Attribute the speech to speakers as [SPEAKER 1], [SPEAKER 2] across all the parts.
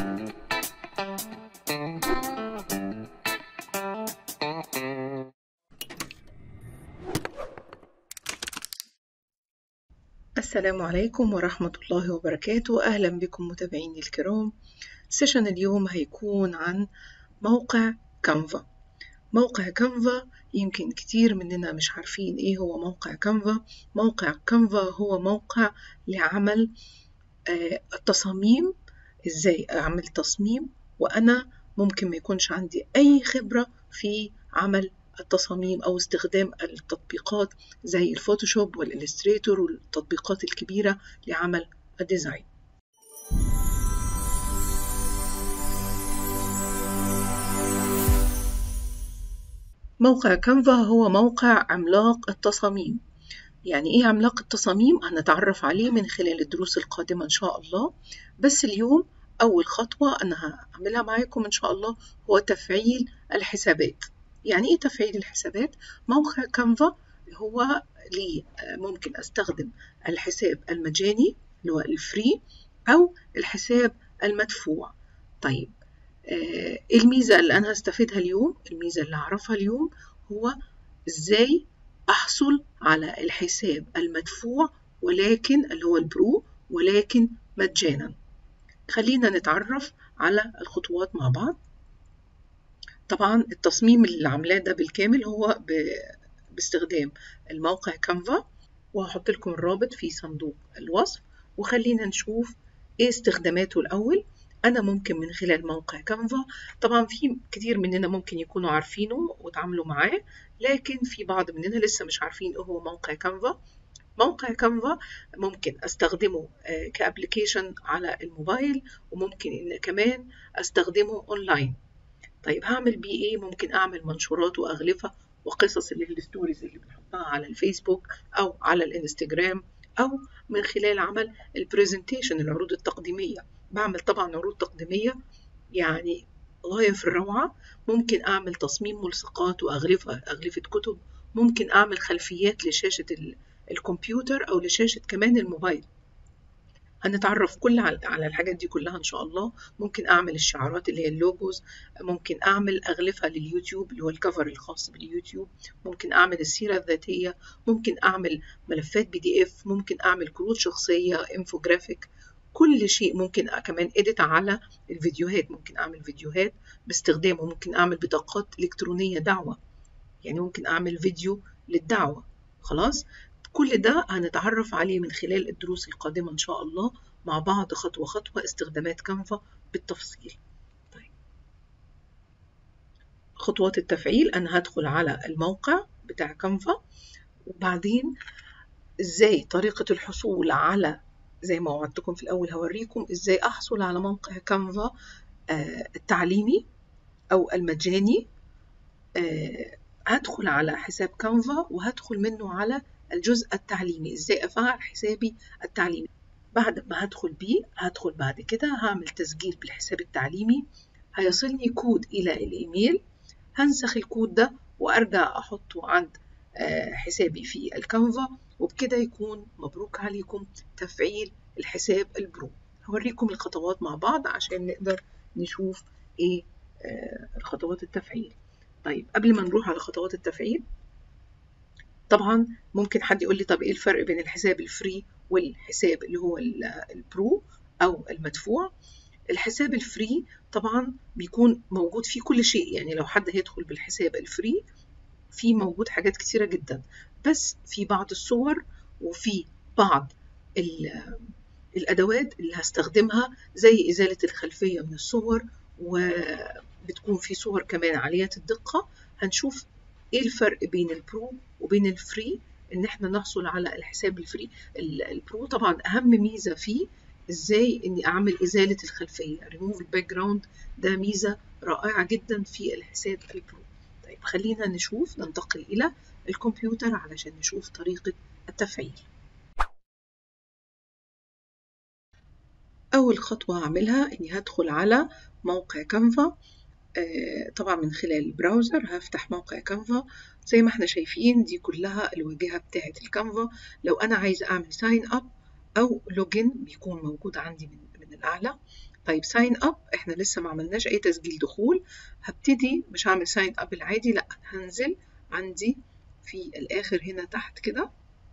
[SPEAKER 1] السلام عليكم ورحمة الله وبركاته أهلا بكم متابعيني الكرام سيشن اليوم هيكون عن موقع كانفا موقع كانفا يمكن كتير مننا مش عارفين ايه هو موقع كانفا موقع كانفا هو موقع لعمل آه، التصاميم ازاي اعمل تصميم وانا ممكن ما يكونش عندي اي خبرة في عمل التصاميم او استخدام التطبيقات زي الفوتوشوب والإليستريتور والتطبيقات الكبيرة لعمل الديزاين موقع كانفا هو موقع عملاق التصاميم يعني ايه عملاق التصاميم هنتعرف عليه من خلال الدروس القادمة ان شاء الله بس اليوم اول خطوة انا هعملها معاكم ان شاء الله هو تفعيل الحسابات يعني ايه تفعيل الحسابات موقع كانفا هو لي ممكن استخدم الحساب المجاني اللي هو الفري او الحساب المدفوع طيب آه، الميزة اللي أنا هستفيدها اليوم الميزة اللي أعرفها اليوم هو إزاي أحصل على الحساب المدفوع ولكن اللي هو البرو ولكن مجانا خلينا نتعرف على الخطوات مع بعض طبعا التصميم اللي عاملاه ده بالكامل هو ب... باستخدام الموقع كانفا وهحط لكم الرابط في صندوق الوصف وخلينا نشوف ايه استخداماته الأول أنا ممكن من خلال موقع كانفا طبعا في كتير مننا ممكن يكونوا عارفينه وتعاملوا معاه لكن في بعض مننا لسه مش عارفين ايه هو موقع كانفا موقع كانفا ممكن استخدمه كابليكيشن على الموبايل وممكن ان كمان استخدمه اونلاين طيب هعمل بيه ايه ممكن اعمل منشورات واغلفه وقصص اللي الستوريز اللي بنحطها على الفيسبوك او على الانستجرام او من خلال عمل البرزنتيشن العروض التقديميه بعمل طبعا عروض تقديميه يعني غايه في الروعه ممكن اعمل تصميم ملصقات واغلفه اغلفه كتب ممكن اعمل خلفيات لشاشه الكمبيوتر او لشاشه كمان الموبايل هنتعرف كل على الحاجات دي كلها ان شاء الله ممكن اعمل الشعارات اللي هي اللوجوز ممكن اعمل اغلفه لليوتيوب اللي هو الكفر الخاص باليوتيوب ممكن اعمل السيره الذاتيه ممكن اعمل ملفات بي دي اف ممكن اعمل كروت شخصيه انفوجرافيك كل شيء ممكن كمان اديت على الفيديوهات ممكن اعمل فيديوهات باستخدامه ممكن اعمل بطاقات الكترونيه دعوه يعني ممكن اعمل فيديو للدعوه خلاص كل ده هنتعرف عليه من خلال الدروس القادمة إن شاء الله مع بعض خطوة خطوة استخدامات كانفا بالتفصيل طيب. خطوات التفعيل أنا هدخل على الموقع بتاع كانفا وبعدين إزاي طريقة الحصول على زي ما وعدتكم في الأول هوريكم إزاي أحصل على موقع كانفا آه التعليمي أو المجاني آه هدخل على حساب كانفا وهدخل منه على الجزء التعليمي ازاي افعل حسابي التعليمي بعد ما هدخل بيه هدخل بعد كده هعمل تسجيل بالحساب التعليمي هيصلني كود الى الايميل هنسخ الكود ده وارجع احطه عند حسابي في الكانفا وبكده يكون مبروك عليكم تفعيل الحساب البرو هوريكم الخطوات مع بعض عشان نقدر نشوف ايه خطوات التفعيل طيب قبل ما نروح على خطوات التفعيل طبعا ممكن حد يقول لي طب ايه الفرق بين الحساب الفري والحساب اللي هو البرو او المدفوع الحساب الفري طبعا بيكون موجود فيه كل شيء يعني لو حد هيدخل بالحساب الفري في موجود حاجات كتيرة جدا بس في بعض الصور وفي بعض الأدوات اللي هستخدمها زي إزالة الخلفية من الصور وبتكون في صور كمان عالية الدقة هنشوف ايه الفرق بين البرو وبين الفري ان احنا نحصل على الحساب الفري البرو طبعا اهم ميزه فيه ازاي اني اعمل ازاله الخلفيه ريموف الباك جراوند ده ميزه رائعه جدا في الحساب البرو طيب خلينا نشوف ننتقل الى الكمبيوتر علشان نشوف طريقه التفعيل اول خطوه هعملها اني هدخل على موقع كانفا طبعا من خلال البراوزر هفتح موقع كانفا زي ما احنا شايفين دي كلها الواجهة بتاعة الكانفا لو أنا عايزة أعمل ساين أب أو لوجين بيكون موجود عندي من, من الأعلى طيب ساين اب احنا لسه ما عملناش اي تسجيل دخول هبتدي مش هعمل ساين اب العادي لا هنزل عندي في الاخر هنا تحت كده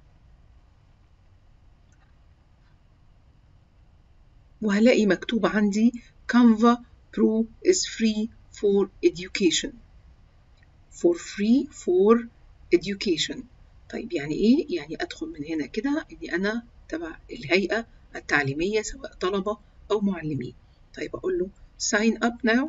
[SPEAKER 1] وهلاقي مكتوب عندي Canva Pro is free for education for free for education طيب يعني ايه يعني ادخل من هنا كده اني انا تبع الهيئه التعليميه سواء طلبه او معلمين طيب اقول له sign up now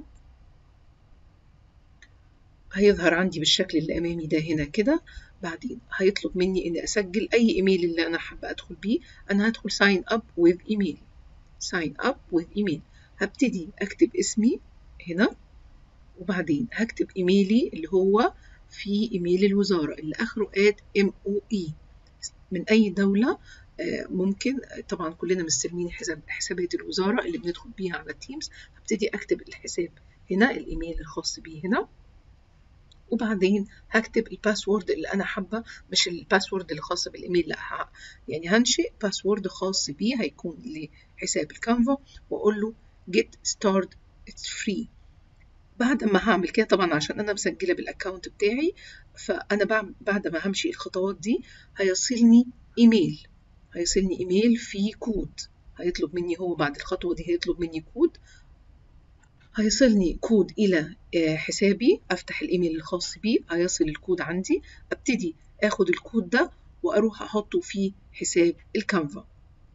[SPEAKER 1] هيظهر عندي بالشكل اللي امامي ده هنا كده بعدين هيطلب مني اني اسجل اي ايميل اللي انا حابه ادخل بيه انا هدخل sign up with email sign up with email هبتدي اكتب اسمي هنا وبعدين هكتب ايميلي اللي هو في ايميل الوزاره اللي اخره at MOE من اي دوله ممكن طبعا كلنا مستلمين حساب حسابات الوزاره اللي بندخل بيها على التيمز هبتدي اكتب الحساب هنا الايميل الخاص بيه هنا وبعدين هكتب الباسورد اللي انا حابه مش الباسورد الخاص بالايميل لا يعني هنشئ باسورد خاص بيه هيكون لحساب الكانفا واقول له get start it's free بعد ما هعمل كده طبعا عشان انا مسجله بالاكونت بتاعي فانا بعد ما همشي الخطوات دي هيصلني ايميل هيصلني ايميل فيه كود هيطلب مني هو بعد الخطوه دي هيطلب مني كود هيصلني كود الى حسابي افتح الايميل الخاص بيه هيصل الكود عندي ابتدي اخد الكود ده واروح احطه في حساب الكانفا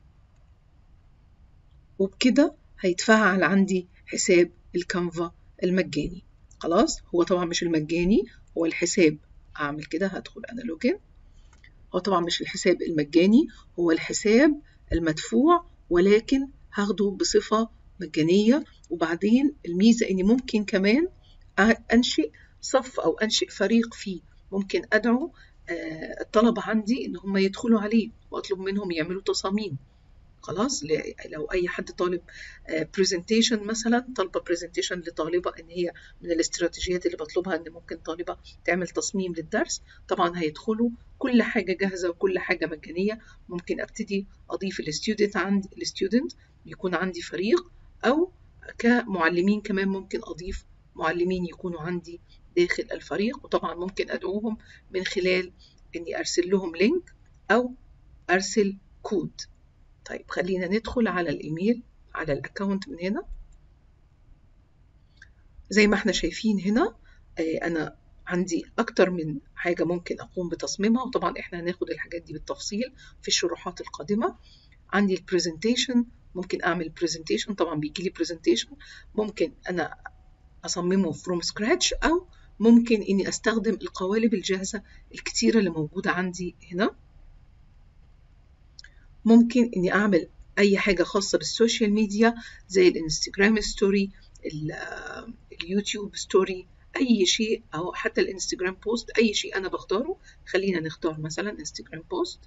[SPEAKER 1] وبكده هيتفعل عندي حساب الكانفا المجاني خلاص هو طبعا مش المجاني هو الحساب اعمل كده هدخل انا لوجن هو طبعا مش الحساب المجاني هو الحساب المدفوع ولكن هاخده بصفة مجانية وبعدين الميزة اني ممكن كمان انشئ صف او انشئ فريق فيه ممكن ادعو الطلبة عندي ان هم يدخلوا عليه واطلب منهم يعملوا تصاميم خلاص لو اي حد طالب برزنتيشن مثلا طالبه برزنتيشن لطالبه ان هي من الاستراتيجيات اللي بطلبها ان ممكن طالبه تعمل تصميم للدرس طبعا هيدخلوا كل حاجه جاهزه وكل حاجه مجانيه ممكن ابتدي اضيف الستودنت عندي الستودنت يكون عندي فريق او كمعلمين كمان ممكن اضيف معلمين يكونوا عندي داخل الفريق وطبعا ممكن ادعوهم من خلال اني ارسل لهم لينك او ارسل كود طيب خلينا ندخل على الايميل على الاكونت من هنا زي ما احنا شايفين هنا انا عندي اكتر من حاجه ممكن اقوم بتصميمها وطبعا احنا هناخد الحاجات دي بالتفصيل في الشروحات القادمه عندي البرزنتيشن ممكن اعمل برزنتيشن طبعا بيجي لي برزنتيشن ممكن انا اصممه فروم سكراتش او ممكن اني استخدم القوالب الجاهزه الكتيره اللي موجوده عندي هنا ممكن اني اعمل اي حاجه خاصه بالسوشيال ميديا زي الانستجرام ستوري اليوتيوب ستوري اي شيء او حتى الانستجرام بوست اي شيء انا بختاره خلينا نختار مثلا انستجرام بوست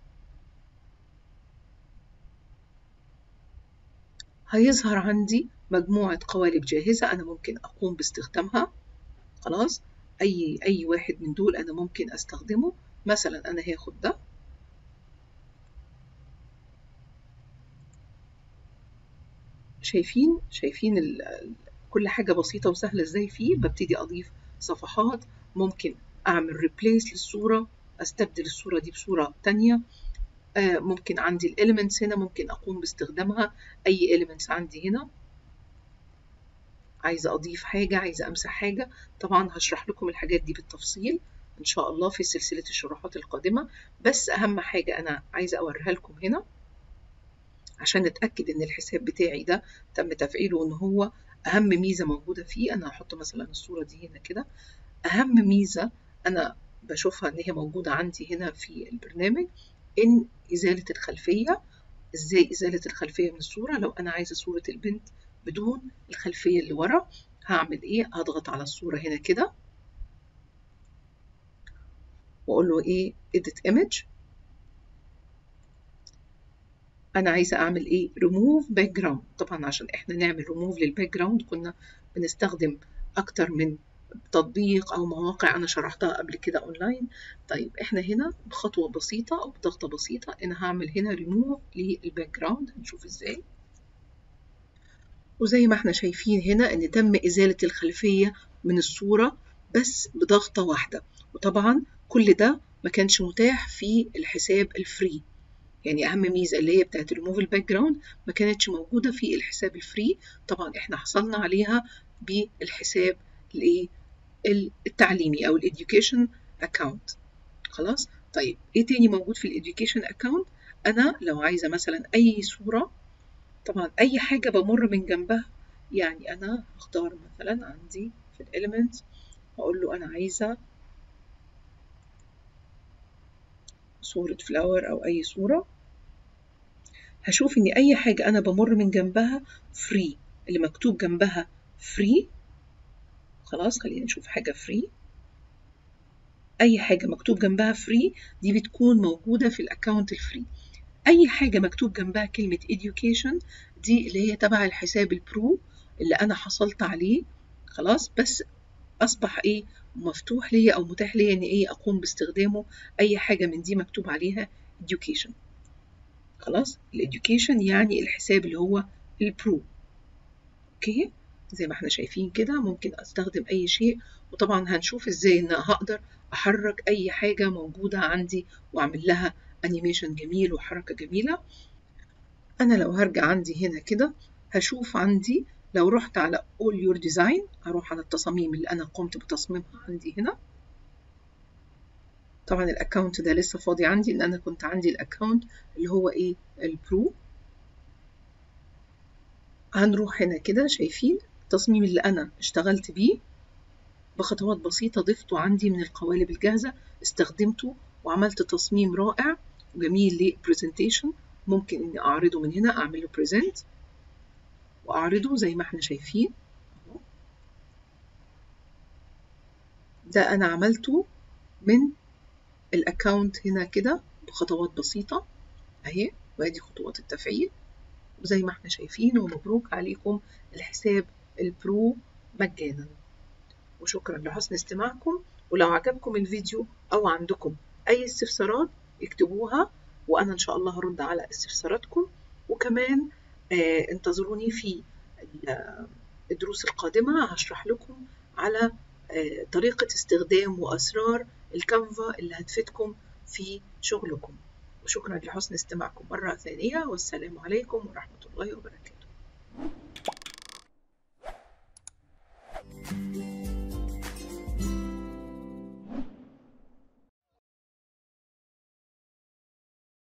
[SPEAKER 1] هيظهر عندي مجموعه قوالب جاهزه انا ممكن اقوم باستخدامها خلاص اي اي واحد من دول انا ممكن استخدمه مثلا انا هاخد ده شايفين شايفين كل حاجة بسيطة وسهلة ازاي فيه ببتدي اضيف صفحات ممكن اعمل ريبليس للصورة استبدل الصورة دي بصورة تانية آه ممكن عندي الاليمنتس هنا ممكن اقوم باستخدامها اي اليمنتس عندي هنا عايزة اضيف حاجة عايزة امسح حاجة طبعا هشرح لكم الحاجات دي بالتفصيل ان شاء الله في سلسلة الشروحات القادمة بس اهم حاجة انا عايزة اوريها لكم هنا عشان نتأكد إن الحساب بتاعي ده تم تفعيله وإن هو أهم ميزة موجودة فيه أنا هحط مثلا الصورة دي هنا كده أهم ميزة أنا بشوفها إن هي موجودة عندي هنا في البرنامج إن إزالة الخلفية إزاي إزالة الخلفية من الصورة لو أنا عايزة صورة البنت بدون الخلفية اللي ورا هعمل إيه هضغط على الصورة هنا كده وأقول له إيه edit image انا عايزه اعمل ايه ريموف باك جراوند طبعا عشان احنا نعمل ريموف للباك جراوند كنا بنستخدم اكتر من تطبيق او مواقع انا شرحتها قبل كده اونلاين طيب احنا هنا بخطوه بسيطه او بضغطه بسيطه انا هعمل هنا ريموف للباك جراوند هنشوف ازاي وزي ما احنا شايفين هنا ان تم ازالة الخلفية من الصورة بس بضغطة واحدة وطبعا كل ده ما كانش متاح في الحساب الفري يعني اهم ميزه اللي هي بتاعت ريموف الباك جراوند ما كانتش موجوده في الحساب الفري طبعا احنا حصلنا عليها بالحساب الايه التعليمي او الاديوكيشن اكاونت خلاص طيب ايه تاني موجود في الاديوكيشن اكاونت انا لو عايزه مثلا اي صوره طبعا اي حاجه بمر من جنبها يعني انا هختار مثلا عندي في الاليمنت اقول له انا عايزه صورة فلاور أو أي صورة هشوف إن أي حاجة أنا بمر من جنبها فري اللي مكتوب جنبها فري خلاص خلينا نشوف حاجة فري أي حاجة مكتوب جنبها فري دي بتكون موجودة في الأكاونت الفري أي حاجة مكتوب جنبها كلمة education دي اللي هي تبع الحساب البرو اللي أنا حصلت عليه خلاص بس أصبح إيه مفتوح ليا أو متاح ليا إن إيه أقوم باستخدامه أي حاجة من دي مكتوب عليها education خلاص الإديوكيشن يعني الحساب اللي هو البرو أوكي زي ما احنا شايفين كده ممكن أستخدم أي شيء وطبعا هنشوف إزاي إن هقدر أحرك أي حاجة موجودة عندي وأعمل لها أنيميشن جميل وحركة جميلة أنا لو هرجع عندي هنا كده هشوف عندي لو رحت على All Your Design هروح على التصاميم اللي أنا قمت بتصميمها عندي هنا طبعا الأكاونت ده لسه فاضي عندي إن أنا كنت عندي الأكاونت اللي هو إيه البرو هنروح هنا كده شايفين التصميم اللي أنا اشتغلت بيه بخطوات بسيطة ضفته عندي من القوالب الجاهزة استخدمته وعملت تصميم رائع وجميل لبرزنتيشن ممكن إني أعرضه من هنا أعمل له بريزنت وأعرضه زي ما احنا شايفين ده أنا عملته من الأكاونت هنا كده بخطوات بسيطة أهي وأدي خطوات التفعيل وزي ما احنا شايفين ومبروك عليكم الحساب البرو مجانا وشكرا لحسن استماعكم ولو عجبكم الفيديو أو عندكم أي استفسارات اكتبوها وأنا إن شاء الله هرد على استفساراتكم وكمان آه انتظروني في الدروس القادمة هشرح لكم على آه طريقة استخدام وأسرار الكانفا اللي هتفيدكم في شغلكم وشكرا لحسن استماعكم مرة ثانية والسلام عليكم ورحمة الله وبركاته